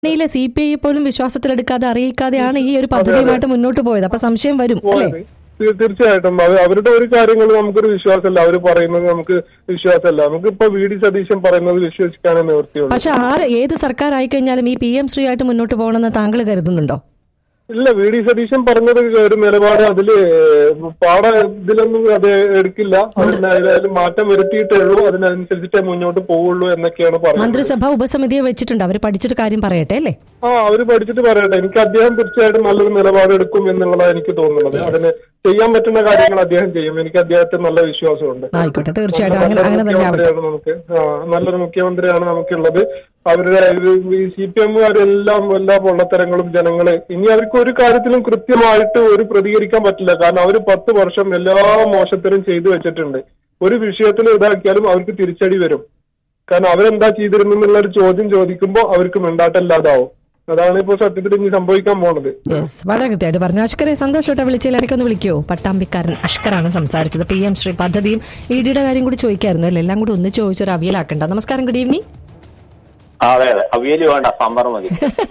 യിലെ C P I പോലും വിശ്വാസത്തിലെടുക്കാതെ അറിയിക്കാതെയാണ് ഈ ഒരു പദ്ധതിയുമായിട്ട് മുന്നോട്ട് പോയത് അപ്പൊ സംശയം വരും അല്ലേ പോയത് തീ- തീർച്ചയായിട്ടും അവ- അവരുടെ ഒരു കാര്യങ്ങൾ നമുക്കൊരു വിശ്വാസമല്ല അവർ പറയുന്നത് നമുക്ക് വിശ്വാസമല്ല നമുക്ക് ഇപ്പൊ വി ഡി സതീശൻ പറയുന്നത് വിശ്വസിക്കാനേ നിവൃത്തിയുള്ളൂ പക്ഷെ ആര് ഏത് സർക്കാർ ആയിക്കഴിഞ്ഞാലും ഈ പി എം ശ്രീ ആയിട്ട് മുന്നോട്ട് പോകണമെന്ന് താങ്കൾ കരുതുന്നുണ്ടോ ഇല്ല വി ഡി സതീശൻ പറഞ്ഞത് ഒരു നിലപാട് അതില് പാട ഇതിലൊന്നും അത് എടുക്കില്ല അതിന് ഏതായാലും മാറ്റം വരുത്തിയിട്ടേ ഉള്ളൂ അതിനനുസരിച്ചിട്ടേ മുന്നോട്ട് പോവുള്ളൂ എന്നൊക്കെയാണ് പറഞ്ഞത് മന്ത്രിസഭ ഉപസമിതിയെ വെച്ചിട്ടുണ്ട് അവർ പഠിച്ചിട്ട് കാര്യം പറയട്ടെ അല്ലേ ആ അവര് പഠിച്ചിട്ട് പറയട്ടെ എനിക്ക് അദ്ദേഹം തീർച്ചയായിട്ടും നല്ലൊരു നിലപാട് എടുക്കും എന്നുള്ളതാണ് എനിക്ക് തോന്നുന്നത് അതിന് ചെയ്യാൻ പറ്റുന്ന കാര്യങ്ങൾ അദ്ദേഹം ചെയ്യും എനിക്ക് അദ്ദേഹത്തെ നല്ല വിശ്വാസമുണ്ട് ആയിക്കോട്ടെ തീർച്ചയായിട്ടും അങ്ങനെ നല്ലൊരു അങ്ങനെ തന്നെ ആവട്ടെ മുഖ്യമന്ത്രിയാണ് നമുക്ക് ആ, നല്ലൊരു മുഖ്യമന്ത്രിയാണ് നമുക്കുള്ളത് അവരുടെ സി പി എമ്മുകാരെല്ലാം എല്ലാ പൊള്ളത്തരങ്ങളും ജനങ്ങള് ഇനി അവർക്ക് ഒരു കാര്യത്തിലും കൃത്യമായിട്ട് ഒരു പ്രതികരിക്കാൻ പറ്റില്ല കാരണം അവർ പത്ത് വർഷം എല്ലാ മോശത്തരം ചെയ്തു വെച്ചിട്ടുണ്ട് ഒരു വിഷയത്തിൽ ഇതാക്കിയാലും അവർക്ക് തിരിച്ചടി വരും കാരണം അവരെന്താ ചെയ്തിരുന്നുള്ള ഒരു ചോദ്യം ചോദിക്കുമ്പോൾ അവർക്ക് മിണ്ടാട്ടല്ലാതാവും അതാണ് ഇപ്പോൾ സത്യത്തിൽ ഇനി സംഭവിക്കാൻ പോണത് യെസ് വളരെ കൃത്യമായിട്ട് പറഞ്ഞു അഷ്കറെ സന്തോഷമായിട്ട് വിളിച്ചതിൽ ഇടയ്ക്കൊന്ന് വിളിക്കുമോ പട്ടാമ്പിക്കാരൻ അഷ്കറാണ് സംസാരിച്ചത് പി എം ശ്രീ പദ്ധതിയും ഇ ഡിയുടെ കാര്യം കൂടി ചോദിക്കായിരുന്നു അല്ലേ എല്ലാം കൂടി ഒന്ന് ചോദിച്ചൊരു അവിയലാക്കണ്ട നമസ്കാരം ഗുഡ് ഈവനിങ് ആ, അതെ അതെ അവിയല് വേണ്ട സാമ്പാർ മതി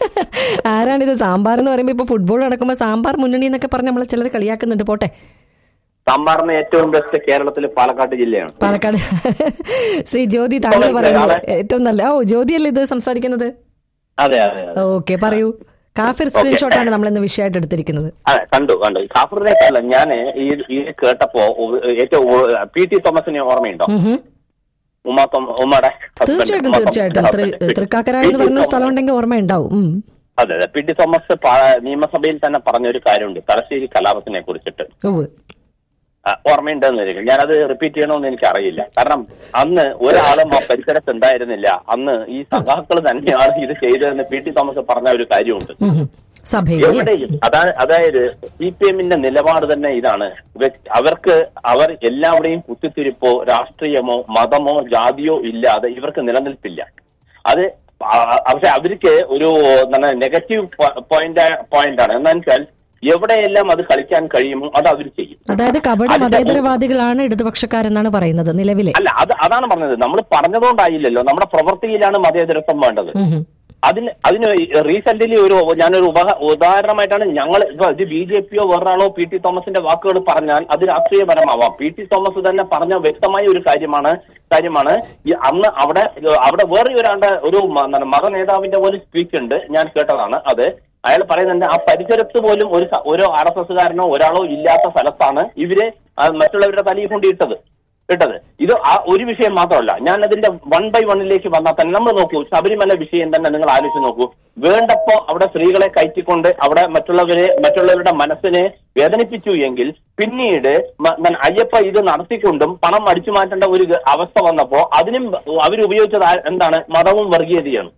ആരാണിത് സാമ്പാർ എന്ന് പറയുമ്പോൾ ഇപ്പൊ ഫുട്ബോൾ നടക്കുമ്പോൾ സാമ്പാർ മുന്നണി എന്നൊക്കെ പറഞ്ഞ് നമ്മൾ ചിലർ കളിയാക്കുന്നുണ്ട് പോട്ടെ സാമ്പാറിന് ഏറ്റവും ബെസ്റ്റ് കേരളത്തിലെ പാലക്കാട് ജില്ലയാണ് പാലക്കാട് ശ്രീ ജ്യോതി താങ്കൾ ഓ, പറയുന്നത് ആളെ- ഏറ്റവും നല്ല ഓ ജ്യോതിയല്ലേ ഇത് സംസാരിക്കുന്നത് അതെ അതെ അതെ ഓക്കെ പറയൂ കാഫിർ സ്ക്രീൻഷോട്ടാണ് നമ്മൾ ഇന്ന് വിഷയമായിട്ട് എടുത്തിരിക്കുന്നത് അതെ കണ്ടു കണ്ടു കാഫറിനേക്കല്ല ഞാൻ ഈ ഇത് കേട്ടപ്പോ ഉ- ഏറ്റവും ഉ- പി ടി തോമസിനെ ഓർമ്മയുണ്ടോ ഉം ഹും. ഉമ്മ തോമ- ഉമ്മയുടെ husband, തീർച്ചയായിട്ടും ഉമ്മ തീർച്ചയായിട്ടും തോമസിന്റെ തൃ- husband. തൃക്കാക്കര പി. എന്ന് ടി. പറഞ്ഞ തോമസ്. സ്ഥലം ഉണ്ടെങ്കിൽ ഓർമ്മയുണ്ടാവും ഉം. അതെ അതെ പി ടി തോമസ് പ- നിയമസഭയിൽ തന്നെ പറഞ്ഞൊരു കാര്യമുണ്ട് തലശ്ശേരി കലാപത്തിനെ കുറിച്ചിട്ട് ഉവ്വ്. ആ, ഓർമ്മയുണ്ടെന്നിരിക്കും ഞാനത് റിപ്പീറ്റ് ചെയ്യണമെന്ന് എനിക്ക് അറിയില്ല കാരണം അന്ന് ഒരാളും ആ പരിസരത്ത് ഉണ്ടായിരുന്നില്ല അന്ന് ഈ സഖാക്കൾ തന്നെയാണ് ഇത് ചെയ്തതെന്ന് പി ടി തോമസ് പറഞ്ഞ ഒരു കാര്യമുണ്ട് ഉം ഹും. സഭയിൽ അല്ലേ? എവിടെയും അതാ അതായത് സി പി എമ്മിന്റെ നിലപാട് തന്നെ ഇതാണ് വ്യ- അവർക്ക് അവർ എല്ലാവരെയും കുത്തിത്തിരിപ്പോ രാഷ്ട്രീയമോ മതമോ ജാതിയോ ഇല്ലാതെ ഇവർക്ക് നിലനിൽപ്പില്ല അത് ആ- പക്ഷെ അവർക്ക് ഒരു എന്താണ് നെഗറ്റീവ് പോയിന്റ് പോയിന്റ് ആണ് എന്താ വെച്ചാൽ എവിടെയെല്ലാം അത് കളിക്കാൻ കഴിയുമോ അത് അവർ ചെയ്യും അതായത് കപട അതിന്റെ- മതേതരവാദികളാണ് ഇടതുപക്ഷക്കാരെന്നാണ് പറയുന്നത് നിലവിലെ അല്ല അത് അതാണ് പറഞ്ഞത് നമ്മൾ പറഞ്ഞതുകൊണ്ടായില്ലല്ലോ നമ്മുടെ പ്രവൃത്തിയിലാണ് മതേതരത്വം വേണ്ടത് ഉം ഹും. അതിന് അതിന് റീസെന്റ്ലി ഒരു ഞാനൊരു ഉപ ഉദാഹരണമായിട്ടാണ് ഞങ്ങൾ ഇപ്പൊ ഇത് ബി ജെ പിയോ വേറൊരാളോ പി ടി തോമസിന്റെ വാക്കുകൾ പറഞ്ഞാൽ അത് രാഷ്ട്രീയപരമാവാം പി ടി തോമസ് തന്നെ പറഞ്ഞ വ്യക്തമായ ഒരു കാര്യമാണ് കാര്യമാണ് ഈ അന്ന് അവിടെ അവിടെ വേറെ ഒരാളുടെ ഒരു മ- എന്താണ് മത നേതാവിന്റെ പോലും സ്പീച്ച് ഉണ്ട് ഞാൻ കേട്ടതാണ് അത് അയാൾ പറയുന്നുണ്ട് ആ പരിസരത്ത് പോലും ഒരു സ- ഒരു ആർ എസ് എസ്സുകാരനോ ഒരാളോ ഇല്ലാത്ത സ്ഥലത്താണ് ഇവര് ആ മറ്റുള്ളവരുടെ തലയിൽ കൊണ്ടിട്ടത് ഇട്ടത് ഇത് ആ ഒരു വിഷയം മാത്രമല്ല ഞാൻ അതിന്റെ വൺ ബൈ വണ്ണിലേക്ക് വന്നാൽ തന്നെ നമ്മൾ നോക്കൂ ശബരിമല വിഷയം തന്നെ നിങ്ങൾ ആലോചിച്ച് നോക്കൂ വേണ്ടപ്പോ അവിടെ സ്ത്രീകളെ കയറ്റിക്കൊണ്ട് അവിടെ മറ്റുള്ളവരെ മറ്റുള്ളവരുടെ മനസ്സിനെ വേദനിപ്പിച്ചു എങ്കിൽ പിന്നീട് മ- മ- അയ്യപ്പ ഇത് നടത്തിക്കൊണ്ടും പണം അടിച്ചു മാറ്റേണ്ട ഒരു ഗ- അവസ്ഥ വന്നപ്പോ അതിനും അവരുപയോഗിച്ചത് ആ- എന്താണ് മതവും വർഗീയതയാണ്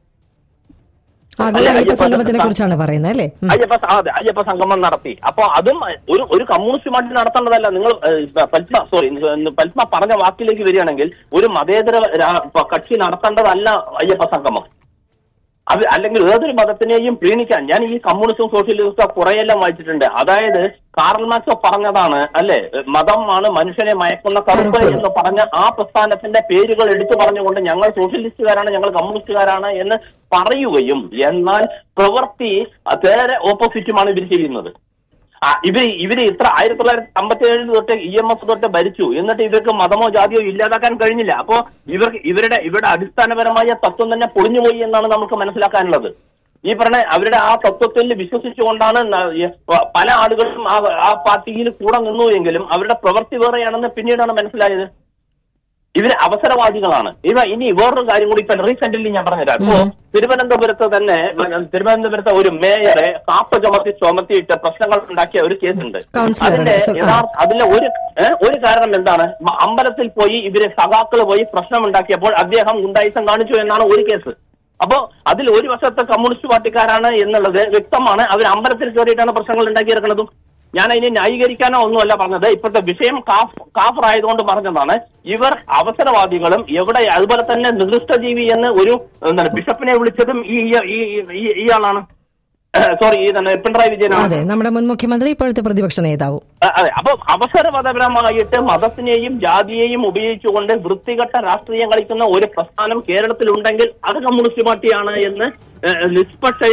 ആഗോള അല്ല, അയ്യപ്പ അയ്യപ്പ സംഗമത്തിനെ സ- കുറിച്ചാണ് പറയുന്നത് അല്ലേ ഉം. അയ്യപ്പ സ- അതെ അയ്യപ്പ സംഗമം നടത്തി അപ്പൊ അതും ഒരു ഒരു കമ്മ്യൂണിസ്റ്റ് പാർട്ടി നടത്തേണ്ടതല്ല നിങ്ങൾ ഏഹ്, പത്മ സോറി പത്മ പറഞ്ഞ വാക്കിലേക്ക് വരികയാണെങ്കിൽ ഒരു മതേതര രാ- പ- കക്ഷി നടത്തേണ്ടതല്ല അയ്യപ്പ സംഗമം അത് അല്ലെങ്കിൽ ഏതൊരു മതത്തിനെയും പ്രീണിക്കാൻ ഞാൻ ഈ കമ്മ്യൂണിസ്റ്റും സോഷ്യലിസ്റ്റും കുറെയെല്ലാം വായിച്ചിട്ടുണ്ട് അതായത് കാറൽ മാർക്സ് പറഞ്ഞതാണ് അല്ലെ മതമാണ് മനുഷ്യനെ മയക്കുന്ന കറുപ്പ് കറുപ്പ്. എന്ന് പറഞ്ഞ ആ പ്രസ്ഥാനത്തിന്റെ പേരുകൾ എടുത്തു പറഞ്ഞുകൊണ്ട് ഞങ്ങൾ സോഷ്യലിസ്റ്റുകാരാണ് ഞങ്ങൾ കമ്മ്യൂണിസ്റ്റുകാരാണ് എന്ന് പറയുകയും എന്നാൽ പ്രവൃത്തി നേരെ ഓപ്പോസിറ്റുമാണ് ഇവർ ചെയ്യുന്നത് ആ, ഇവര് ഇവര് ഇത്ര ആയിരത്തി തൊള്ളായിരത്തി അമ്പത്തി ഏഴിൽ തൊട്ട് ഇ എം എഫ് തൊട്ട് ഭരിച്ചു എന്നിട്ട് ഇവർക്ക് മതമോ ജാതിയോ ഇല്ലാതാക്കാൻ കഴിഞ്ഞില്ല അപ്പോ ഇവർക്ക് ഇവരുടെ ഇവരുടെ അടിസ്ഥാനപരമായ തത്വം തന്നെ പൊളിഞ്ഞുപോയി എന്നാണ് നമുക്ക് മനസ്സിലാക്കാനുള്ളത് ഈ പറഞ്ഞ അവരുടെ ആ തത്വത്തിൽ വിശ്വസിച്ചുകൊണ്ടാണ് ന- ഈ പ- പല ആളുകളും ആ ആ പാർട്ടിയിൽ കൂടെ നിന്നു എങ്കിലും അവരുടെ പ്രവൃത്തി വേറെയാണെന്ന് പിന്നീടാണ് മനസ്സിലായത് ഇവര് അവസരവാദികളാണ് ഇവ ഇനി വേറൊരു കാര്യം കൂടി ഇപ്പൊ റീസെന്റ്ലി ഞാൻ പറഞ്ഞുതരാം ഇപ്പോ തിരുവനന്തപുരത്ത് തന്നെ തിരുവനന്തപുരത്തെ ഒരു മേയറെ കാപ്പ് ചുമത്തി ചുമത്തിയിട്ട് പ്രശ്നങ്ങൾ ഉണ്ടാക്കിയ ഒരു കേസുണ്ട് കൗൺസിലർ അതിന്റെ ഉണ്ട്. സോ- ആ. യഥാർത്ഥ അതിലെ ഒരു ഏ, ഒരു കാരണം എന്താണ് മ- അമ്പലത്തിൽ പോയി ഇവര് സഖാക്കൾ പോയി പ്രശ്നം ഉണ്ടാക്കിയപ്പോൾ അദ്ദേഹം ഗുണ്ടായിസം കാണിച്ചു എന്നാണ് ഒരു കേസ് അപ്പോ അതിൽ ഒരു വശത്തെ കമ്മ്യൂണിസ്റ്റ് പാർട്ടിക്കാരാണ് എന്നുള്ളത് വ്യക്തമാണ് അവർ അമ്പലത്തിൽ കയറിയിട്ടാണ് പ്രശ്നങ്ങൾ ഉണ്ടാക്കിയെടുക്കുന്നതും ഞാൻ അതിനെ ന്യായീകരിക്കാനോ ഒന്നുമല്ല പറഞ്ഞത് ഇപ്പോഴത്തെ വിഷയം കാഫ് കാഫർ ആയതുകൊണ്ട് പറഞ്ഞതാണ് ഇവർ അവസരവാദികളും എവിടെ അതുപോലെ തന്നെ നിർദ്ദിഷ്ട ജീവി എന്ന് ഒരു എന്താണ് ബിഷപ്പിനെ വിളിച്ചതും ഈ ഈ- ഈ- ഈ- ഇയാളാണ് സോറി ഈ തന്നെ പിണറായി വിജയനാണ് അതെ നമ്മുടെ മുൻ മുഖ്യമന്ത്രി ഇപ്പോഴത്തെ പ്രതിപക്ഷ നേതാവും ആ, അതെ അപ്പൊ അവസരപരമായിട്ട് മതത്തിനെയും ജാതിയെയും ഉപയോഗിച്ചുകൊണ്ട് വൃത്തികെട്ട രാഷ്ട്രീയം കളിക്കുന്ന ഒരു പ്രസ്ഥാനം കേരളത്തിലുണ്ടെങ്കിൽ അത് കമ്മ്യൂണിസ്റ്റ് പാർട്ടിയാണ് എന്ന് ഏഹ്, നിഷ്പക്ഷ